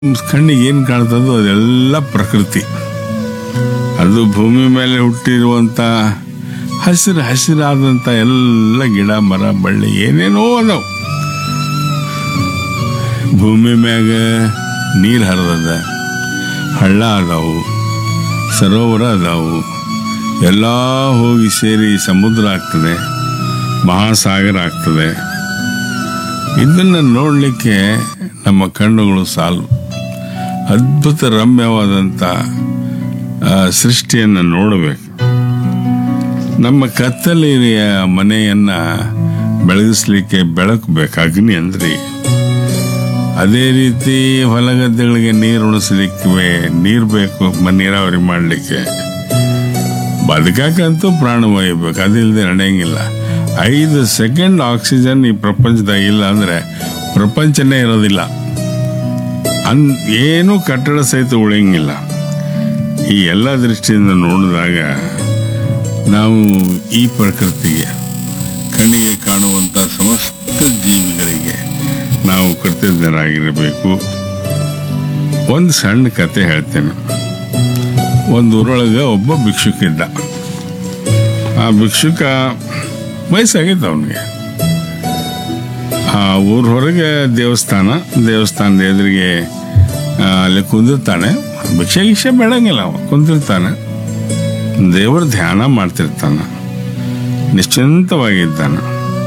ಕಣ್ಣಿಗೆ ಏನು ಕಾಣ್ತದೋ ಅದೆಲ್ಲ ಪ್ರಕೃತಿ ಅದು ಭೂಮಿ ಮೇಲೆ ಹುಟ್ಟಿರುವಂಥ ಹಸಿರು ಹಸಿರಾದಂಥ ಎಲ್ಲ ಗಿಡ ಮರ ಬಳ್ಳಿ ಏನೇನೋ ಅದಾವ ಭೂಮಿ ಮ್ಯಾಗ ನೀರು ಹರಿದದ ಹಳ್ಳ ಅದಾವು ಸರೋವರ ಅದಾವು ಎಲ್ಲ ಹೋಗಿ ಸೇರಿ ಸಮುದ್ರ ಆಗ್ತದೆ ಮಹಾಸಾಗರ ಆಗ್ತದೆ ಇದನ್ನು ನೋಡಲಿಕ್ಕೆ ನಮ್ಮ ಕಣ್ಣುಗಳು ಸಾಲು ಅದ್ಭುತ ರಮ್ಯವಾದಂಥ ಆ, ಸೃಷ್ಟಿಯನ್ನು ನೋಡಬೇಕು ನಮ್ಮ ಕತ್ತಲೆಯ ಮನೆಯನ್ನ ಬೆಳಗಿಸ್ಲಿಕ್ಕೆ ಬೆಳಕು ಬೇಕು ಅಗ್ನಿ ಅಂದ್ರಿ ಅದೇ ರೀತಿ ಹೊಲಗದ್ದೆಗಳಿಗೆ ನೀರು ಉಣಿಸ್ಲಿಕ್ಕೆ ನೀರು ಬೇಕು ಮ- ನೀರಾವರಿ ಮಾಡಲಿಕ್ಕೆ ಬದುಕಕ್ಕಂತೂ ಪ್ರಾಣವಾಯು ಬೇಕು ಅದಿಲ್ಲದೆ ನಡೆಯಂಗಿಲ್ಲ ಐದು ಸೆಕೆಂಡ್ ಆಕ್ಸಿಜನ್ ಈ ಪ್ರಪಂಚದಾಗ ಇಲ್ಲ ಅಂದ್ರೆ ಪ್ರಪಂಚನೇ ಇರೋದಿಲ್ಲ ಅನ್ ಏನು ಕಟ್ಟಡ ಸಹಿತ ಉಳಿಯಂಗಿಲ್ಲ ಈ ಎಲ್ಲ ದೃಷ್ಟಿಯಿಂದ ನೋಡಿದಾಗ ನಾವು ಈ ಪ್ರಕೃತಿಗೆ ಕಣ್ಣಿಗೆ ಕಾಣುವಂಥ ಸಮಸ್ತ ಜೀವಿಗಳಿಗೆ ನಾವು ಕೃತಜ್ಞರಾಗಿರಬೇಕು ಒಂದು ಸಣ್ಣ ಕತೆ ಹೇಳ್ತೇನೆ ಒಂದು ಊರೊಳಗೆ ಒಬ್ಬ ಭಿಕ್ಷುಕ ಇದ್ದ ಆ ಭಿಕ್ಷುಕ ವಯಸ್ಸಾಗಿತ್ತು ಅವನಿಗೆ ಆ ಊರ ಹೊರಗೆ ದೇವಸ್ಥಾನ ದೇವಸ್ಥಾನದ ಎದುರಿಗೆ ಆ, ಅಲ್ಲಿ ಕುಂದಿರ್ತಾನೆ ಭಿಕ್ಷೆ ಗಿಕ್ಷೆ ಬೇಡಂಗಿಲ್ಲ ಅವ ಕುಂತಿರ್ತಾನೆ ದೇವರ ಧ್ಯಾನ ಮಾಡ್ತಿರ್ತಾನೆ ನಿಶ್ಚಿಂತವಾಗಿದ್ದಾನೆ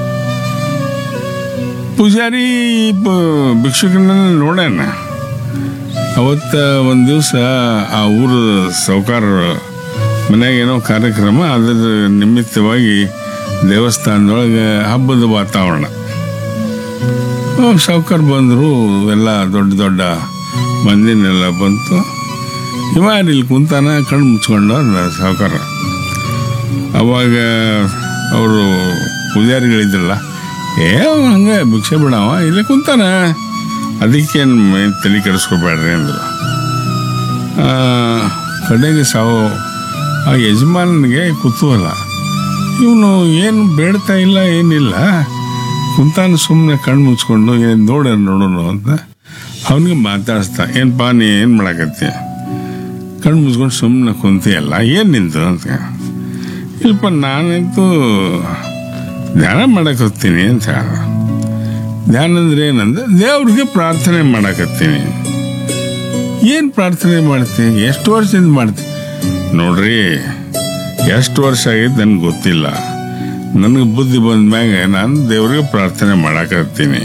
ಪೂಜಾರಿ ಬ- ಭಿಕ್ಷುಕನನ್ನ ನೋಡ್ಯಾನ ಅವತ್ತ ಒಂದು ದಿವಸ ಆ ಊರ ಸಾವುಕಾರ ಮನ್ಯಾಗ ಏನೋ ಕಾರ್ಯಕ್ರಮ ಅದರ ನಿಮಿತ್ತವಾಗಿ ದೇವಸ್ಥಾನದೊಳಗೆ ಹಬ್ಬದ ವಾತಾವರಣ ಸಾವುಕಾರ ಬಂದರು ಎಲ್ಲ ದೊಡ್ಡ ದೊಡ್ಡ ಮಂದಿನೆಲ್ಲ ಬಂತು ಇವ ಇಲ್ಲಿ ಕುಂತಾನ ಕಣ್ಣು ಮುಚ್ಕೊಂಡು ಸಾವುಕಾರ ಅವಾಗ ಅವರು ಪೂಜಾರಿಗಳಿದ್ರಲ್ಲ ಏ ಅವ್ನು ಹಂಗೆ ಭಿಕ್ಷೆ ಬಿಡವ ಇಲ್ಲೇ ಕುಂತಾನ ಅದಕ್ಕೇನು ಮೈ ತಲೆ ಕೆಡಿಸ್ಕೋಬೇಡ್ರಿ ಅಂದರು ಆ, ಕಡೆಗೆ ಸಾವು ಆ ಯಜಮಾನನಿಗೆ ಕುತೂಹಲ ಇವನು ಏನು ಬೇಡ್ತಾ ಇಲ್ಲ ಏನಿಲ್ಲ ಕುಂತಾನ ಸುಮ್ಮನೆ ಕಣ್ಣು ಮುಚ್ಕೊಂಡು ಏನು ನೋಡ ನೋಡೋಣ ಅಂತ ಅವನಿಗೆ ಮಾತಾಡಿಸ್ತಾ ಏನಪ್ಪ ನೀ ಏನು ಮಾಡಾಕತ್ತಿ ಕಣ್ಣು ಮುಚ್ಕೊಂಡು ಸುಮ್ಮನೆ ಕುಂತಿಯಲ್ಲ ಏನು ನಿಂತು ಅಂತ ಇಲ್ಪ ನಾನಂತೂ ಧ್ಯಾನ ಮಾಡಕ್ ಹೋಗ್ತೀನಿ ಅಂತ ಹೇಳ್ದ. ಧ್ಯಾನ ಅಂದ್ರೆ ಏನಂದ್ರೆ ದೇವ್ರಿಗೆ ಪ್ರಾರ್ಥನೆ ಮಾಡಕತ್ತೀನಿ ಏನು ಪ್ರಾರ್ಥನೆ ಮಾಡ್ತೀನಿ ಎಷ್ಟು ವರ್ಷದಿಂದ ಮಾಡ್ತೀನಿ ನೋಡ್ರಿ ಎಷ್ಟು ವರ್ಷ ಆಗಿದ್ದು ನನಗೆ ಗೊತ್ತಿಲ್ಲ ನನಗೆ ಬುದ್ಧಿ ಬಂದ ಮ್ಯಾಗ ನಾನು ದೇವ್ರಿಗೆ ಪ್ರಾರ್ಥನೆ ಮಾಡಕತ್ತೀನಿ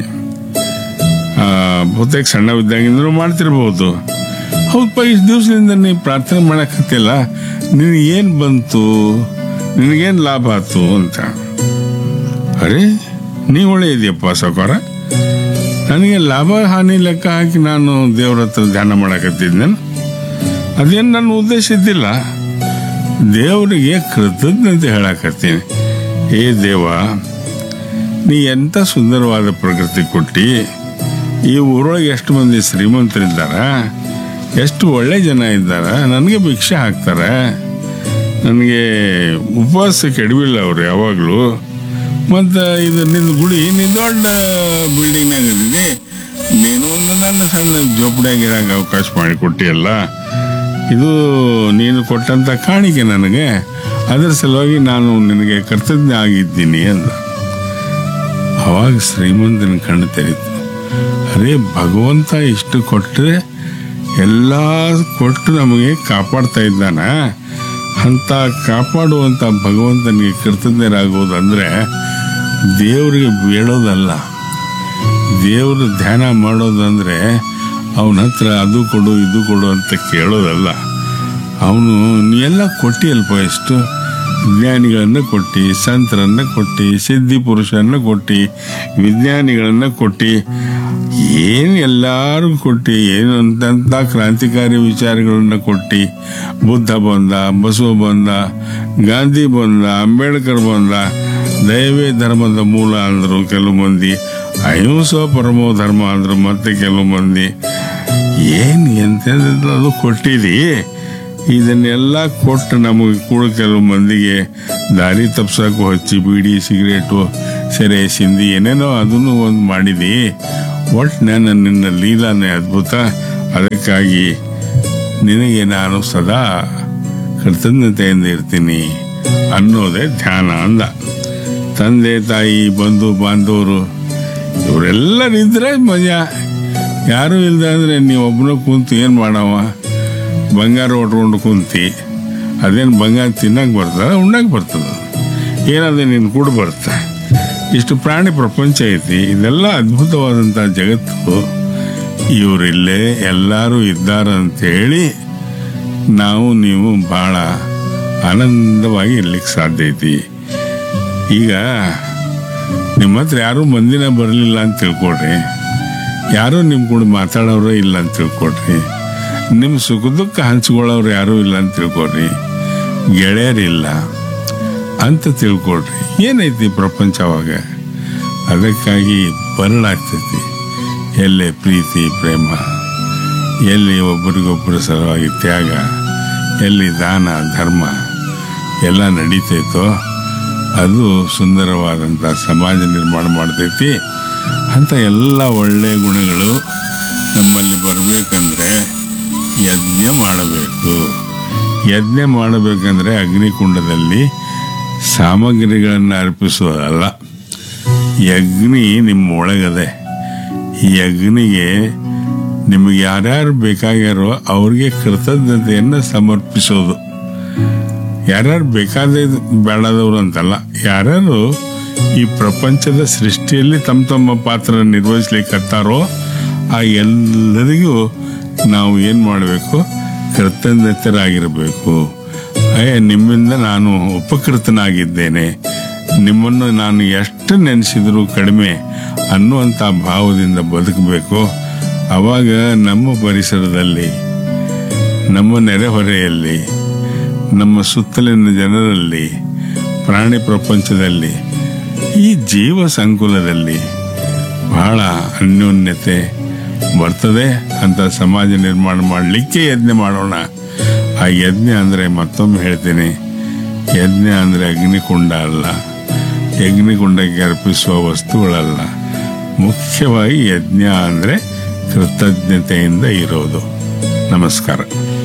ಬಹುತೇಕ ಸಣ್ಣವಿದ್ದಾಗಿಂದಲೂ ಮಾಡ್ತಿರ್ಬೋದು ಹೌದಪ್ಪ ಇಷ್ಟು ದಿವಸದಿಂದ ನೀವು ಪ್ರಾರ್ಥನೆ ಮಾಡಕತ್ತಿಲ್ಲ ನಿನಗೆ ಏನು ಬಂತು ನಿನಗೇನು ಲಾಭ ಆಯ್ತು ಅಂತ ಅರೆ ನೀ ಒಳ್ಳೆ ಇದೆಯಪ್ಪ ಸೌಕಾರ ನನಗೆ ಲಾಭ ಹಾನಿ ಲೆಕ್ಕ ಹಾಕಿ ನಾನು ದೇವ್ರ ಹತ್ರ ಧ್ಯಾನ ಮಾಡಕತ್ತಿದ್ದೇನೆ ಅದೇನು ನನ್ನ ಉದ್ದೇಶ ಇದ್ದಿಲ್ಲ ದೇವರಿಗೆ ಕೃತಜ್ಞತೆ ಹೇಳಕತ್ತೀನಿ ಏ ದೇವ ನೀ ಎಂಥ ಸುಂದರವಾದ ಪ್ರಕೃತಿ ಕೊಟ್ಟಿ ಈ ಊರೊಳಗೆ ಎಷ್ಟು ಮಂದಿ ಶ್ರೀಮಂತರಿದ್ದಾರ ಎಷ್ಟು ಒಳ್ಳೆ ಜನ ಇದ್ದಾರ ನನಗೆ ಭಿಕ್ಷೆ ಹಾಕ್ತಾರೆ ನನಗೆ ಉಪವಾಸ ಕೆಡವಿಲ್ಲ ಅವ್ರು ಯಾವಾಗಲೂ ಮತ್ತು ಇದು ನಿನ್ನ ಗುಡಿ ನೀ ದೊಡ್ಡ ಬಿಲ್ಡಿಂಗ್ನಾಗ ಇದ್ದೀನಿ ನೀನು ಒಂದು ನನ್ನ ಸಣ್ಣ ಜೋಪಡಿಯಾಗಿರೋಂಗೆ ಅವಕಾಶ ಮಾಡಿ ಕೊಟ್ಟಿಯಲ್ಲ ಇದು ನೀನು ಕೊಟ್ಟಂಥ ಕಾಣಿಕೆ ನನಗೆ ಅದರ ಸಲುವಾಗಿ ನಾನು ನಿನಗೆ ಕರ್ತಜ್ಞ ಆಗಿದ್ದೀನಿ ಅಂದ ಅವಾಗ ಶ್ರೀಮಂತನ ಕಣ್ಣು ತೆರೀತು ಅರೇ ಭಗವಂತ ಇಷ್ಟು ಕೊಟ್ಟರೆ ಎಲ್ಲ ಕೊಟ್ಟು ನಮಗೆ ಕಾಪಾಡ್ತಾ ಇದ್ದಾನ ಅಂತ ಕಾಪಾಡುವಂಥ ಭಗವಂತನಿಗೆ ಕೃತಜ್ಞರಾಗುವುದಂದ್ರೆ ದೇವರಿಗೆ ಬೇಡೋದಲ್ಲ ದೇವರು ಧ್ಯಾನ ಮಾಡೋದಂದ್ರೆ ಅವನ ಹತ್ರ ಅದು ಕೊಡು ಇದು ಕೊಡು ಅಂತ ಕೇಳೋದಲ್ಲ ಅವನು ನೀ ಎಲ್ಲ ಕೊಟ್ಟಿಯಲ್ಪ ಎಷ್ಟು ಜ್ಞಾನಿಗಳನ್ನ ಕೊಟ್ಟು ಸಂತರನ್ನ ಕೊಟ್ಟು ಸಿದ್ಧಿ ಪುರುಷರನ್ನ ಕೊಟ್ಟು ವಿಜ್ಞಾನಿಗಳನ್ನ ಕೊಟ್ಟು ಏನು ಎಲ್ಲರಿಗೂ ಕೊಟ್ಟು ಏನು ಅಂತಂತ ಕ್ರಾಂತಿಕಾರಿ ವಿಚಾರಗಳನ್ನ ಕೊಟ್ಟು ಬುದ್ಧ ಬಂದ ಬಸವ ಬಂದ ಗಾಂಧಿ ಬಂದ ಅಂಬೇಡ್ಕರ್ ಬಂದ ದಯವೇ ಧರ್ಮದ ಮೂಲ ಅಂದರು ಕೆಲವು ಮಂದಿ ಅಹಿಂಸಾ ಪರಮೋ ಧರ್ಮ ಅಂದ್ರು ಮತ್ತೆ ಕೆಲವು ಮಂದಿ ಏನು ಎಂತೆಂಥದ್ದು ಅದು ಕೊಟ್ಟಿದಿ ಇದನ್ನೆಲ್ಲ ಕೊಟ್ಟು ನಮಗೆ ಕೂಡ ಕೆಲವು ಮಂದಿಗೆ ದಾರಿ ತಪ್ಸಕ್ಕೂ ಹಚ್ಚಿ ಬೀಡಿ ಸಿಗರೇಟು ಸೆರೆ ಸಿಂಧಿ ಏನೇನೋ ಅದನ್ನು ಒಂದು ಮಾಡಿದಿ ಒಟ್ಟು ನಾನು ನಿನ್ನ ಲೀಲಾನೇ ಅದ್ಭುತ ಅದಕ್ಕಾಗಿ ನಿನಗೆ ನಾನು ಸದಾ ಕೃತಜ್ಞತೆಯಿಂದ ಇರ್ತೀನಿ ಅನ್ನೋದೇ ಧ್ಯಾನ ಅಂದ ತಂದೆ ತಾಯಿ ಬಂಧು ಬಾಂಧವರು ಇವರೆಲ್ಲರಿದ್ರೆ ಮಜಾ ಯಾರೂ ಇಲ್ದ ಅಂದರೆ ನೀವು ಒಬ್ಬನ ಕುಂತು ಏನು ಮಾಡವ ಬಂಗಾರ ಹೊಟ್ಕೊಂಡು ಕುಂತಿ ಅದೇನು ಬಂಗಾರ ತಿನ್ನಕ್ಕೆ ಬರ್ತದ ಉಣ್ಣಕ್ಕೆ ಬರ್ತದ ಏನಾದ್ರೆ ನೀನು ಕೂಡ ಬರುತ್ತೆ ಇಷ್ಟು ಪ್ರಾಣಿ ಪ್ರಪಂಚ ಐತಿ ಇದೆಲ್ಲ ಅದ್ಭುತವಾದಂಥ ಜಗತ್ತು ಇವರಿಲ್ಲೇ ಎಲ್ಲರೂ ಇದ್ದಾರೆ ಅಂತೇಳಿ ನಾವು ನೀವು ಭಾಳ ಆನಂದವಾಗಿ ಇರ್ಲಿಕ್ಕೆ ಸಾಧ್ಯ ಐತಿ ಈಗ ನಿಮ್ಮ ಹತ್ರ ಯಾರೂ ಮಂದಿನ ಬರಲಿಲ್ಲ ಅಂತ ತಿಳ್ಕೊಡ್ರಿ ಯಾರೂ ನಿಮ್ಮ ಕೂಡ ಮಾತಾಡೋರೇ ಇಲ್ಲ ಅಂತ ತಿಳ್ಕೊಡ್ರಿ ನಿಮ್ಮ ಸುಖ ದುಃಖ ಹಂಚ್ಕೊಳ್ಳೋರು ಯಾರೂ ಇಲ್ಲ ಅಂತ ತಿಳ್ಕೊಡ್ರಿ ಗೆಳೆಯರಿಲ್ಲ ಅಂತ ತಿಳ್ಕೊಡ್ರಿ ಏನೈತಿ ಪ್ರಪಂಚ ಅವಾಗ ಅದಕ್ಕಾಗಿ ಬರಲಾಗ್ತೈತಿ ಎಲ್ಲೇ ಪ್ರೀತಿ ಪ್ರೇಮ ಎಲ್ಲಿ ಒಬ್ಬರಿಗೊಬ್ಬರ ಸಲುವಾಗಿ ತ್ಯಾಗ ಎಲ್ಲಿ ದಾನ ಧರ್ಮ ಎಲ್ಲ ನಡೀತೈತೋ ಅದು ಸುಂದರವಾದಂಥ ಸಮಾಜ ನಿರ್ಮಾಣ ಮಾಡ್ತೈತಿ ಅಂಥ ಎಲ್ಲ ಒಳ್ಳೆಯ ಗುಣಗಳು ನಮ್ಮಲ್ಲಿ ಬರಬೇಕಂದ್ರೆ ಯಜ್ಞ ಮಾಡಬೇಕು ಯಜ್ಞ ಮಾಡಬೇಕಂದ್ರೆ ಅಗ್ನಿಕುಂಡದಲ್ಲಿ ಸಾಮಗ್ರಿಗಳನ್ನು ಅರ್ಪಿಸೋದಲ್ಲ ಯಜ್ಞಿ ನಿಮ್ಮ ಒಳಗದೆ ಈ ಅಗ್ನಿಗೆ ನಿಮಗೆ ಯಾರ್ಯಾರು ಬೇಕಾಗ್ಯಾರೋ ಅವ್ರಿಗೆ ಕೃತಜ್ಞತೆಯನ್ನು ಸಮರ್ಪಿಸೋದು ಯಾರ್ಯಾರು ಬೇಕಾದ ಬೇಡದವರು ಅಂತಲ್ಲ ಯಾರ್ಯಾರು ಈ ಪ್ರಪಂಚದ ಸೃಷ್ಟಿಯಲ್ಲಿ ತಮ್ಮ ತಮ್ಮ ಪಾತ್ರ ನಿರ್ವಹಿಸ್ಲಿಕ್ಕತ್ತಾರೋ ಆ ಎಲ್ಲರಿಗೂ ನಾವು ಏನು ಮಾಡಬೇಕು ಕೃತಜ್ಞತರಾಗಿರಬೇಕು ಅಯ್ಯ ನಿಮ್ಮಿಂದ ನಾನು ಉಪಕೃತನಾಗಿದ್ದೇನೆ ನಿಮ್ಮನ್ನು ನಾನು ಎಷ್ಟು ನೆನೆಸಿದರೂ ಕಡಿಮೆ ಅನ್ನುವಂಥ ಭಾವದಿಂದ ಬದುಕಬೇಕು ಆವಾಗ ನಮ್ಮ ಪರಿಸರದಲ್ಲಿ ನಮ್ಮ ನೆರೆಹೊರೆಯಲ್ಲಿ ನಮ್ಮ ಸುತ್ತಲಿನ ಜನರಲ್ಲಿ ಪ್ರಾಣಿ ಪ್ರಪಂಚದಲ್ಲಿ ಈ ಜೀವ ಸಂಕುಲದಲ್ಲಿ ಬಹಳ ಅನ್ಯೋನ್ಯತೆ ಬರ್ತದೆ ಅಂತ ಸಮಾಜ ನಿರ್ಮಾಣ ಮಾಡಲಿಕ್ಕೆ ಯಜ್ಞ ಮಾಡೋಣ ಆ ಯಜ್ಞ ಅಂದರೆ ಮತ್ತೊಮ್ಮೆ ಹೇಳ್ತೀನಿ ಯಜ್ಞ ಅಂದರೆ ಅಗ್ನಿಕುಂಡ ಅಲ್ಲ ಅಗ್ನಿಕುಂಡಕ್ಕೆ ಅರ್ಪಿಸುವ ವಸ್ತುಗಳಲ್ಲ ಮುಖ್ಯವಾಗಿ ಯಜ್ಞ ಅಂದರೆ ಕೃತಜ್ಞತೆಯಿಂದ ಇರೋದು ನಮಸ್ಕಾರ